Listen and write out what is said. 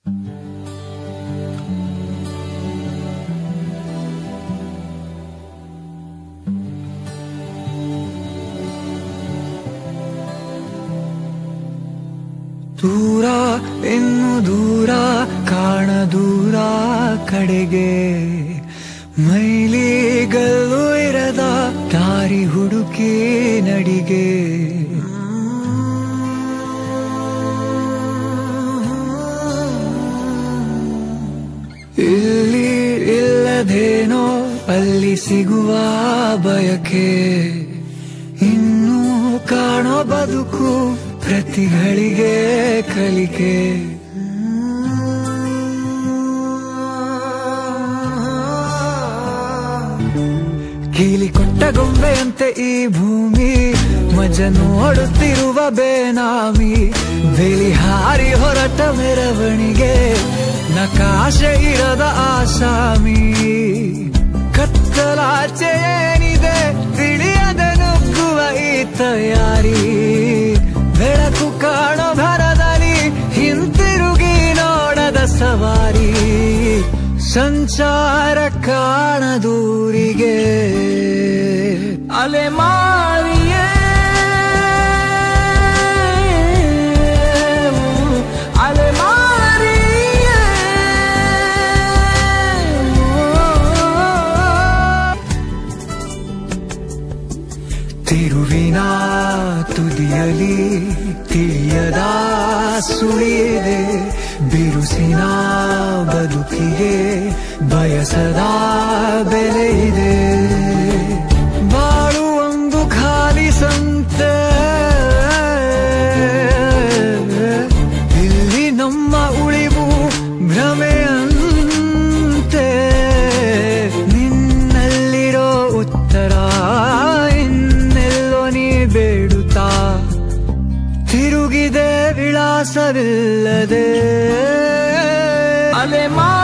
ದೂರ ಇನ್ನು ದೂರ ಕಾಣ ದೂರ ಕಡೆಗೆ ಮೈಲಿಗಲ್ಲು ಇರದ ದಾರಿ ಹುಡುಕಿ ನಡಿಗೆ ಇಲ್ಲಿ ಇಲ್ಲದೇನೋ ಅಲ್ಲಿ ಸಿಗುವ ಬಯಕೆ ಇನ್ನೂ ಕಾಣೋ ಬದುಕು ಪ್ರತಿಗಳಿಗೆ ಕಲಿಕೆ ಕೀಲಿ ಕೊಟ್ಟ ಗೊಂಬೆಯಂತೆ ಈ ಭೂಮಿ ಮಜ ನೋಡುತ್ತಿರುವ ಬೇನಾಮಿ ಬಿಳಿ ಹಾರಿ ಹೊರಟ ಮೆರವಣಿಗೆ ನಕಾಶೆ ಇರದ ಆಸಾಮಿ ಕತ್ತಲಾಚೆ ಏನಿದೆ ತಿಳಿಯದೆ ನುಗ್ಗುವ ಈ ತಯಾರಿ ಬೆಳಕು ಕಾಣೋ ಭರದಲ್ಲಿ ಹಿಂತಿರುಗಿ ನೋಡದ ಸವಾರಿ ಸಂಚಾರ ಕಾಣದೂರಿಗೆ ಅಲೆ ಮಾರಿಯೇ ಅಲೆ ತಿರುವಿನ ತುದಿಯಲಿ ತಿಳಿಯದ ಸುಳಿಯಿದೆ ಬಿರುಸಿನ ಬದುಕಿಗೆ ಬಯಸದ ಬೆಲೆ ಇದೆ ಬಾಳು ಒಂದು ಖಾಲಿ ಸಂತೆ ಇಲ್ಲಿ ನಮ್ಮ ಉಳಿವು ಭ್ರಮೆಯಂತೆ ನಿನ್ನಲ್ಲಿರೋ ಉತ್ತರ ಇನ್ನೆಲ್ಲೋ ನೀ ಬೇಡುತ್ತಾ ತಿರುಗಿದೆ ವಿಳಾಸವಿಲ್ಲದೆ ಅಲೆ ಮಾ